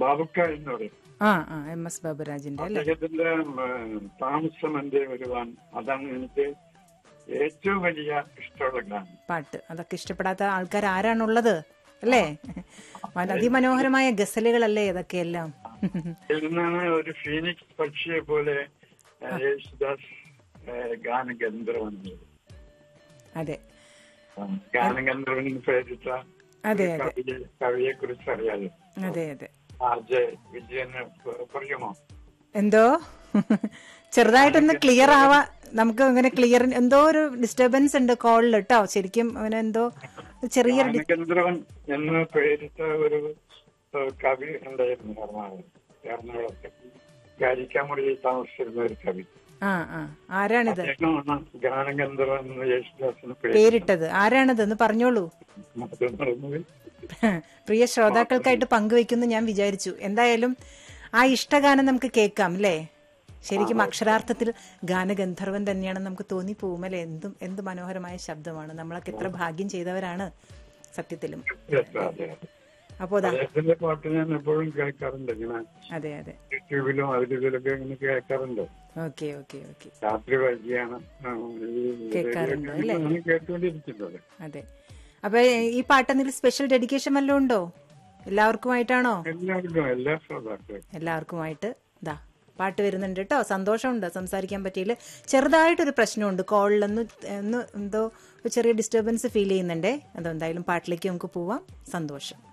ബാബുക്ക എന്ന് പറയും ആ ആ എം എസ് ബാബുരാജിന്റെ അല്ലേ അദ്ദേഹത്തിന്റെ ഉം, താമസം എന്റെ വരുവാൻ അതാണ് എനിക്ക് ഏറ്റവും വലിയ ഇഷ്ടമുള്ള ഗാനം പാട്ട് അതൊക്കെ ഇഷ്ടപ്പെടാത്ത ആൾക്കാർ ആരാണുള്ളത് അല്ലേ അതിമനോഹരമായ ഗസലുകളല്ലേ ഇതൊക്കെയെല്ലാം ഇതിൽ നിന്നാണ് ഒരു ഫീനിക്സ് പക്ഷിയെ പോലെ ഏഹ്, യേശുദാസ് ഏഹ്, ഗാനഗന്ധർവൻ അതെ ഗാനഗന്ധർവൻ പേരിട്ട അതെ അതെ കവിയെ കവിയെ കുറിച്ച് അറിയാലോ അതെ അതെ ആർ ജെ വിജയന് പ- പറയുമോ എന്തോ ചെറുതായിട്ടൊന്ന് ക്ലിയർ ആവാ നമുക്ക് അങ്ങനെ ക്ലിയർ എന്തോ ഒരു ഡിസ്റ്റർബൻസ് ഉണ്ട് കോളിൽ കേട്ടോ ശരിക്കും അവന് എന്തോ ചെറിയൊരു ഡി- ഗാനഗന്ധർവൻ എന്ന് പേരിട്ട ഒരു ഏഹ്, കവി ഉണ്ടായിരുന്നു എറണാകുളം എറണാകുളത്ത് കാരിക്കാമുറിയിൽ താമസിച്ചിരുന്ന ഒരു കവി ആ ആ ആരാണിത് അദ്ദേഹമാണ് ഗാനഗന്ധർവൻ എന്ന് യേശുദാസിന് പേര് പേരിട്ടത് ആരാണിത് എന്ന് പറഞ്ഞോളൂ അത് മറന്നുപോയി പ്രിയ ശ്രോതാക്കൾക്കായിട്ട് പങ്കുവെക്കുന്നു ഞാൻ വിചാരിച്ചു എന്തായാലും ആ ഇഷ്ടഗാനം നമുക്ക് കേൾക്കാം അല്ലേ ശരിക്കും അക്ഷരാർത്ഥത്തിൽ ഗാനഗന്ധർവൻ തന്നെയാണെന്ന് നമുക്ക് തോന്നിപ്പോവും അല്ലേ എന്തും എന്ത് മനോഹരമായ ശബ്ദമാണ് നമ്മളൊക്കെ എത്ര ഭാഗ്യം ചെയ്തവരാണ് സത്യത്തിലും അതെ, അതെ. അപ്പോ ദാ അദ്ദേഹത്തിന്റെ പാട്ട് ഞാൻ എപ്പോഴും കേൾക്കാറുണ്ട് ഇങ്ങനെ അതെ അതെ യൂട്യൂബിലും അതിലും ഇതിലൊക്കെ ഇങ്ങനെ കേൾക്കാറുണ്ട് ഓക്കെ ഓക്കെ ഓക്കെ രാത്രി വൈകിയാണ് ആ, ഈ കേൾക്കാറുണ്ട് റേഡിയോ അല്ലേ? ഞാൻ കേട്ടുകൊണ്ടിരിക്കുന്നത് അതെ അപ്പൊ ഈ പാട്ട് എന്തെങ്കിലും സ്പെഷ്യൽ ഡെഡിക്കേഷൻ വല്ലതും ഉണ്ടോ എല്ലാവർക്കുമായിട്ടാണോ എല്ലാവർക്കും എല്ലാ ശ്രോതാക്കളും എല്ലാവർക്കുമായിട്ട് ദാ പാട്ട് വരുന്നുണ്ട് കേട്ടോ സന്തോഷമുണ്ട് സംസാരിക്കാൻ പറ്റിയില്ല ചെറുതായിട്ടൊരു പ്രശ്നമുണ്ട് കോളിലൊന്ന് ഒന്ന് എന്തോ ഒരു ചെറിയ ഡിസ്റ്റർബൻസ് ഫീൽ ചെയ്യുന്നുണ്ടേ അതെന്തായാലും പാട്ടിലേക്ക് നമുക്ക് പോവാം സന്തോഷം